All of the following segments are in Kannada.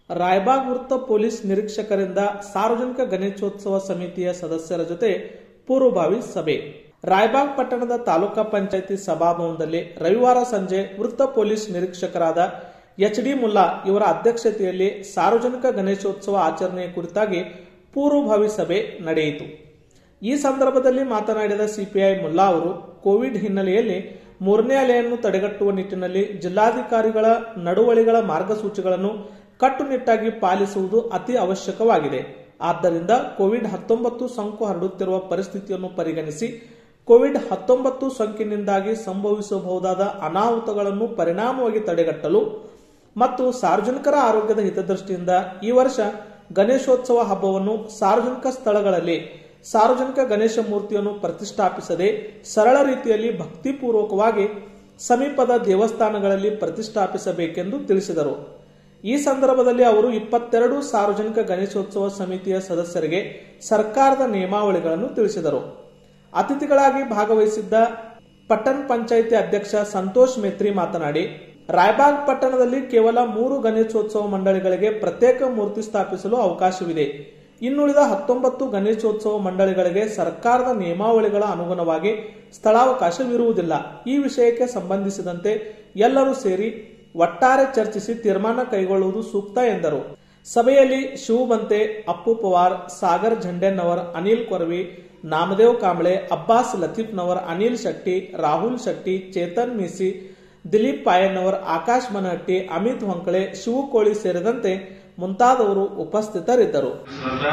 ರಾಯಬಾಗ್ ವೃತ್ತ ಪೊಲೀಸ್ ನಿರೀಕ್ಷಕರಿಂದ ಸಾರ್ವಜನಿಕ ಗಣೇಶೋತ್ಸವ ಸಮಿತಿಯ ಸದಸ್ಯರ ಜೊತೆ ಪೂರ್ವಭಾವಿ ಸಭೆ ರಾಯಬಾಗ್ ಪಟ್ಟಣದ ತಾಲೂಕಾ ಪಂಚಾಯಿತಿ ಸಭಾಭವನದಲ್ಲಿ ರವಿವಾರ ಸಂಜೆ ವೃತ್ತ ಪೊಲೀಸ್ ನಿರೀಕ್ಷಕರಾದ ಎಚ್ ಡಿ ಮುಲ್ಲಾ ಇವರ ಅಧ್ಯಕ್ಷತೆಯಲ್ಲಿ ಸಾರ್ವಜನಿಕ ಗಣೇಶೋತ್ಸವ ಆಚರಣೆಯ ಕುರಿತಾಗಿ ಪೂರ್ವಭಾವಿ ಸಭೆ ನಡೆಯಿತು ಈ ಸಂದರ್ಭದಲ್ಲಿ ಮಾತನಾಡಿದ ಸಿಪಿಐ ಮುಲ್ಲಾ ಅವರು ಕೋವಿಡ್ ಹಿನ್ನೆಲೆಯಲ್ಲಿ ಮೂರನೇ ಅಲೆಯನ್ನು ತಡೆಗಟ್ಟುವ ನಿಟ್ಟಿನಲ್ಲಿ ಜಿಲ್ಲಾಧಿಕಾರಿಗಳ ನಡುವಳಿಗಳ ಮಾರ್ಗಸೂಚಿಗಳನ್ನು ಕಟ್ಟುನಿಟ್ಟಾಗಿ ಪಾಲಿಸುವುದು ಅತಿ ಅವಶ್ಯಕವಾಗಿದೆ ಆದ್ದರಿಂದ ಕೋವಿಡ್ ಹತ್ತೊಂಬತ್ತು ಸೋಂಕು ಹರಡುತ್ತಿರುವ ಪರಿಸ್ಥಿತಿಯನ್ನು ಪರಿಗಣಿಸಿ ಕೋವಿಡ್ ಹತ್ತೊಂಬತ್ತು ಸೋಂಕಿನಿಂದಾಗಿ ಸಂಭವಿಸಬಹುದಾದ ಅನಾಹುತಗಳನ್ನು ಪರಿಣಾಮವಾಗಿ ತಡೆಗಟ್ಟಲು ಮತ್ತು ಸಾರ್ವಜನಿಕರ ಆರೋಗ್ಯದ ಹಿತದೃಷ್ಟಿಯಿಂದ ಈ ವರ್ಷ ಗಣೇಶೋತ್ಸವ ಹಬ್ಬವನ್ನು ಸಾರ್ವಜನಿಕ ಸ್ಥಳಗಳಲ್ಲಿ ಸಾರ್ವಜನಿಕ ಗಣೇಶ ಮೂರ್ತಿಯನ್ನು ಪ್ರತಿಷ್ಠಾಪಿಸದೆ ಸರಳ ರೀತಿಯಲ್ಲಿ ಭಕ್ತಿಪೂರ್ವಕವಾಗಿ ಸಮೀಪದ ದೇವಸ್ಥಾನಗಳಲ್ಲಿ ಪ್ರತಿಷ್ಠಾಪಿಸಬೇಕೆಂದು ತಿಳಿಸಿದರು ಈ ಸಂದರ್ಭದಲ್ಲಿ ಅವರು ಇಪ್ಪತ್ತೆರಡು ಸಾರ್ವಜನಿಕ ಗಣೇಶೋತ್ಸವ ಸಮಿತಿಯ ಸದಸ್ಯರಿಗೆ ಸರ್ಕಾರದ ನಿಯಮಾವಳಿಗಳನ್ನು ತಿಳಿಸಿದರು ಅತಿಥಿಗಳಾಗಿ ಭಾಗವಹಿಸಿದ್ದ ಪಟ್ಟಣ ಪಂಚಾಯಿತಿ ಅಧ್ಯಕ್ಷ ಸಂತೋಷ್ ಮೇತ್ರಿ ಮಾತನಾಡಿ ರಾಯಬಾಗ್ ಪಟ್ಟಣದಲ್ಲಿ ಕೇವಲ ಮೂರು ಗಣೇಶೋತ್ಸವ ಮಂಡಳಿಗಳಿಗೆ ಪ್ರತ್ಯೇಕ ಮೂರ್ತಿ ಸ್ಥಾಪಿಸಲು ಅವಕಾಶವಿದೆ ಇನ್ನುಳಿದ ಹತ್ತೊಂಬತ್ತು ಗಣೇಶೋತ್ಸವ ಮಂಡಳಿಗಳಿಗೆ ಸರ್ಕಾರದ ನಿಯಮಾವಳಿಗಳ ಅನುಗುಣವಾಗಿ ಸ್ಥಳಾವಕಾಶವಿರುವುದಿಲ್ಲ ಈ ವಿಷಯಕ್ಕೆ ಸಂಬಂಧಿಸಿದಂತೆ ಎಲ್ಲರೂ ಸೇರಿ ಒಟ್ಟಾರೆ ಚರ್ಚಿಸಿ ತೀರ್ಮಾನ ಕೈಗೊಳ್ಳುವುದು ಸೂಕ್ತ ಎಂದರು ಸಭೆಯಲ್ಲಿ ಶಿವಬಂತೆ ಅಪ್ಪು ಪವಾರ್ ಸಾಗರ್ ಝಂಡೆನ್ನವರ್ ಅನಿಲ್ ಕೊರವಿ ನಾಮದೇವ್ ಕಾಂಬ್ಳೆ ಅಬ್ಬಾಸ್ ಲತೀಫ್ನವರ್ ಅನಿಲ್ ಶೆಟ್ಟಿ ರಾಹುಲ್ ಶೆಟ್ಟಿ ಚೇತನ್ ಮೀಸಿ ದಿಲೀಪ್ ಪಾಯನ್ನವರ್ ಆಕಾಶ್ ಮನಹಟ್ಟಿ ಅಮಿತ್ ಹೊಂಕಳೆ ಶಿವಕೋಳಿ ಸೇರಿದಂತೆ ಮುಂತಾದವರು ಉಪಸ್ಥಿತರಿದ್ದರು ಸ್ಪರ್ಧ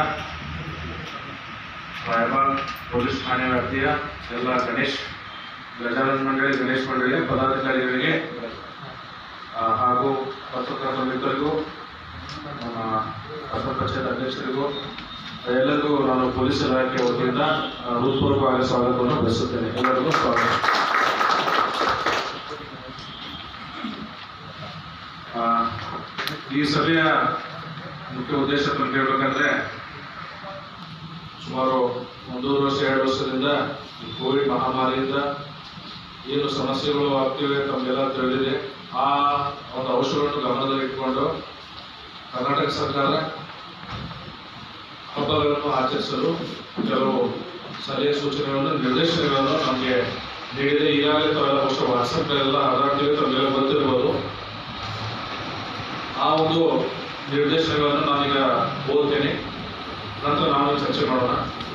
ರಾಯಬಾಗ್ ಪೊಲೀಸ್ ಠಾಣೆ ವ್ಯಾಪ್ತಿಯ ಎಲ್ಲ ಗಣೇಶ್ ಗಜಾನನ ಮಂಡಳಿ ಗಣೇಶ್ ಮಂಡಳಿಯ ಪದಾಧಿಕಾರಿಗಳಿಗೆ ಆ, ಹಾಗೂ ಪತ್ರಕರ್ತರ ಮಿತ್ರರಿಗೂ ನಮ್ಮ ಪತ್ರ ಪರಿಷತ್ ಅಧ್ಯಕ್ಷರಿಗೂ ಎಲ್ಲರಿಗೂ ನಾನು ಪೊಲೀಸ್ ಇಲಾಖೆ ವತಿಯಿಂದ ಆ, ಹೃತ್ಪೂರ್ವಕವಾದ ಸ್ವಾಗತವನ್ನು ಬಯಸುತ್ತೇನೆ ಎಲ್ಲರಿಗೂ ಸ್ವಾಗತ ಆ, ಈ ಸಭೆಯ ಮುಖ್ಯ ಉದ್ದೇಶ ಅಂತ ಹೇಳ್ಬೇಕಂದ್ರೆ ಸುಮಾರು ಒಂದೂವರೆ ವರ್ಷ ಎರಡು ವರ್ಷದಿಂದ ಈ ಕೋವಿಡ್ ಮಹಾಮಾರಿಯಿಂದ ಏನು ಸಮಸ್ಯೆಗಳು ಆಗ್ತಿವೆ ತಮಗೆಲ್ಲ ತಿಳಿದಿದೆ ಆ ಒಂದು ಅಂಶಗಳನ್ನು ಗಮನದಲ್ಲಿ ಇಟ್ಕೊಂಡು ಕರ್ನಾಟಕ ಸರ್ಕಾರ ಹಬ್ಬಗಳನ್ನು ಆಚರಿಸಲು ಕೆಲವು ಸಲಹೆ ಸೂಚನೆಗಳನ್ನು ನಿರ್ದೇಶನಗಳನ್ನು ನಮಗೆ ನೀಡಿದೆ ಈಗಾಗಲೇ ತಾವೆಲ್ಲ ಬಹುಶಃ ವಾಟ್ಸಪ್ಗಳೆಲ್ಲ ಹರಿದಾಡ್ತೀವಿ ತಮಗೆಲ್ಲ ಗೊತ್ತಿರ್ಬೋದು ಆ ಒಂದು ನಿರ್ದೇಶನಗಳನ್ನು ನಾನೀಗ ಓದ್ತೇನೆ ನಂತರ ನಾವು ಚರ್ಚೆ ಮಾಡೋಣ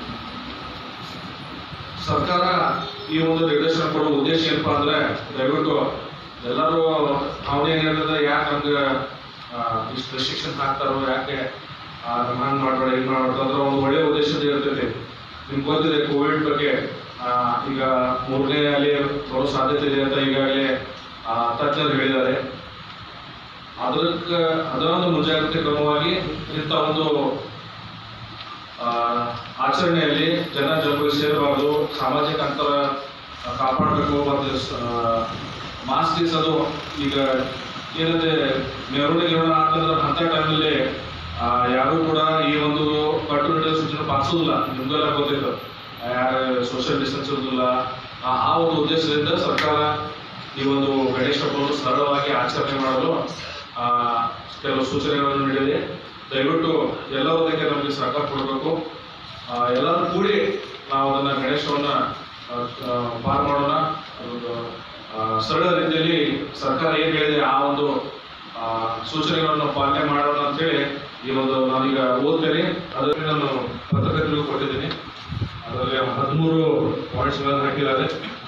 ಸರ್ಕಾರ ಈ ಒಂದು ನಿರ್ದೇಶನ ಕೊಡುವ ಉದ್ದೇಶ ಏನಪ್ಪಾ ಅಂದ್ರೆ ದಯವಿಟ್ಟು ಎಲ್ಲರೂ ಅವನೇನ್ ಹೇಳಿದ್ರೆ ಯಾಕೆ ನಮ್ಗೆ ಆ, ಇಷ್ಟು ರೆಸ್ಟ್ರಿಕ್ಷನ್ ಹಾಕ್ತಾರೋ ಯಾಕೆ ನಮ್ಮ ಹಂಗೆ ಮಾಡಬೇಡ ಹಿಂಗೆ ಮಾಡಬೇಡ ಅಂದ್ರೆ ಒಂದು ಒಳ್ಳೆಯ ಉದ್ದೇಶದ ಇರ್ತೈತಿ ನಿಮ್ಗೆ ಗೊತ್ತಿದೆ ಕೋವಿಡ್ ಬಗ್ಗೆ ಆ, ಈಗ ಮೂರನೇ ಅಲೆ ಬರೋ ಸಾಧ್ಯತೆ ಇದೆ ಅಂತ ಈಗಾಗಲೇ ಆ, ತಜ್ಞರು ಹೇಳಿದ್ದಾರೆ ಅದಕ್ಕೆ ಅದರ ಒಂದು ಮುಂಜಾಗ್ರತೆ ಕ್ರಮವಾಗಿ ಇಂಥ ಒಂದು ಆ, ಆಚರಣೆಯಲ್ಲಿ ಜನ ಜನರು ಸೇರಬಾರ್ದು ಸಾಮಾಜಿಕ ಅಂತರ ಆ, ಕಾಪಾಡಬೇಕು ಮತ್ತು ಮಾಸ್ಕ್ ಧರಿಸೋದು ಈಗ ಏನಂದ್ರೆ ಮೆರವಣಿಗೆ ಗಿರವಣಿಗೆ ಆಗ್ತಂದ್ರೆ ಅಂಥ ಟೈಮಲ್ಲಿ ಯಾರು ಕೂಡ ಈ ಒಂದು ಕಟ್ಟುನಿಟ್ಟಿನ ಸೂಚನೆ ಪಾಲಿಸೋದಿಲ್ಲ ನಿಮ್ಗೆಲ್ಲ ಗೊತ್ತಿತ್ತು ಯಾರು ಸೋಷಿಯಲ್ ಡಿಸ್ಟೆನ್ಸ್ ಇರೋದಿಲ್ಲ ಆ ಆ ಒಂದು ಉದ್ದೇಶದಿಂದ ಸರ್ಕಾರ ಈ ಒಂದು ಗಣೇಶ ಹಬ್ಬವನ್ನು ಸರಳವಾಗಿ ಆಚರಣೆ ಮಾಡಲು ಆ, ಕೆಲವು ಸೂಚನೆಗಳನ್ನು ನೀಡಿದೆ ದಯವಿಟ್ಟು ಎಲ್ಲರೂ ಅದಕ್ಕೆ ನಮಗೆ ಸಹಕಾರ ಕೊಡಬೇಕು ಆ, ಎಲ್ಲರೂ ಕೂಡಿ ನಾವು ಅದನ್ನ ಗಣೇಶವನ್ನ ಆ, ಆ, ಪಾರ್ ಮಾಡೋಣ ಅದೊಂದು ಆ, ಸರಳ ರೀತಿಯಲ್ಲಿ ಸರ್ಕಾರ ಏನು ಹೇಳಿದೆ ಆ ಒಂದು ಆ, ಸೂಚನೆಗಳನ್ನು ಪಾಲನೆ ಮಾಡೋಣ ಅಂತೇಳಿ ಈ ಒಂದು ನಾನೀಗ ಓದ್ತೇನೆ ಅದರಲ್ಲಿ ನಾನು ಪತ್ರಕರ್ತರಿಗೂ ಕೊಟ್ಟಿದ್ದೀನಿ ಅದರಲ್ಲಿ ಹದಿಮೂರು ಪಾಯಿಂಟ್ಸ್ಗಳನ್ನು ಹಾಕಿದ್ದಾರೆ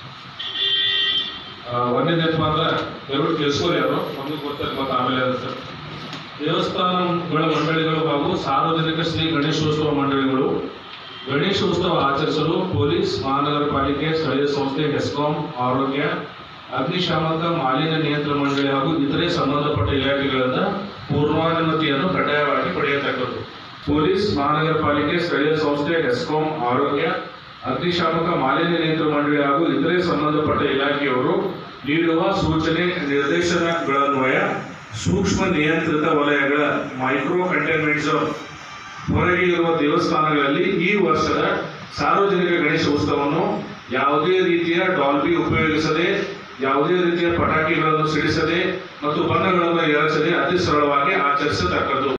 ಆ, ಒಂದನೇದಪ್ಪ ಅಂದ್ರೆ ದಯವಿಟ್ಟು ಕೇಳಿಸ್ಕೊರಿ ಅವರು ನಮಗೆ ಗೊತ್ತಿಲ್ಲ ಮತ್ತೆ ಆಮೇಲೆ ಇರುತ್ತೆ ದೇವಸ್ಥಾನಗಳ ಮಂಡಳಿಗಳು ಹಾಗೂ ಸಾರ್ವಜನಿಕ ಶ್ರೀ ಗಣೇಶೋತ್ಸವ ಮಂಡಳಿಗಳು ಗಣೇಶೋತ್ಸವ ಆಚರಿಸಲು ಪೊಲೀಸ್ ಮಹಾನಗರ ಪಾಲಿಕೆ ಸ್ಥಳೀಯ ಸಂಸ್ಥೆ ಹೆಸ್ಕಾಂ ಆರೋಗ್ಯ ಅಗ್ನಿಶಾಮಕ ಮಾಲಿನ್ಯ ನಿಯಂತ್ರಣ ಮಂಡಳಿ ಹಾಗೂ ಇತರೆ ಸಂಬಂಧಪಟ್ಟ ಇಲಾಖೆಗಳಿಂದ ಪೂರ್ವಾನುಮತಿಯನ್ನು ಕಡ್ಡಾಯವಾಗಿ ಪಡೆಯತಕ್ಕದ್ದು ಪೊಲೀಸ್ ಮಹಾನಗರ ಪಾಲಿಕೆ ಸ್ಥಳೀಯ ಸಂಸ್ಥೆ ಹೆಸ್ಕಾಂ ಆರೋಗ್ಯ ಅಗ್ನಿಶಾಮಕ ಮಾಲಿನ್ಯ ನಿಯಂತ್ರಣ ಮಂಡಳಿ ಹಾಗೂ ಇತರೆ ಸಂಬಂಧಪಟ್ಟ ಇಲಾಖೆಯವರು ನೀಡುವ ಸೂಚನೆ ನಿರ್ದೇಶನಗಳನ್ವಯ ಸೂಕ್ಷ್ಮ ನಿಯಂತ್ರಿತ ವಲಯಗಳ ಮೈಕ್ರೋ ಕಂಟೈನ್ಮೆಂಟ್ ಝೋನ್ ಹೊರಗೆ ಇರುವ ದೇವಸ್ಥಾನಗಳಲ್ಲಿ ಈ ವರ್ಷದ ಸಾರ್ವಜನಿಕ ಗಣೇಶ ಉತ್ಸವವನ್ನು ಯಾವುದೇ ರೀತಿಯ ಡಾಲ್ಬಿ ಉಪಯೋಗಿಸದೆ ಯಾವುದೇ ರೀತಿಯ ಪಟಾಕಿಗಳನ್ನು ಸಿಡಿಸದೆ ಮತ್ತು ಬಣ್ಣಗಳನ್ನು ಎರಚದೆ ಅತಿ ಸರಳವಾಗಿ ಆಚರಿಸತಕ್ಕದ್ದು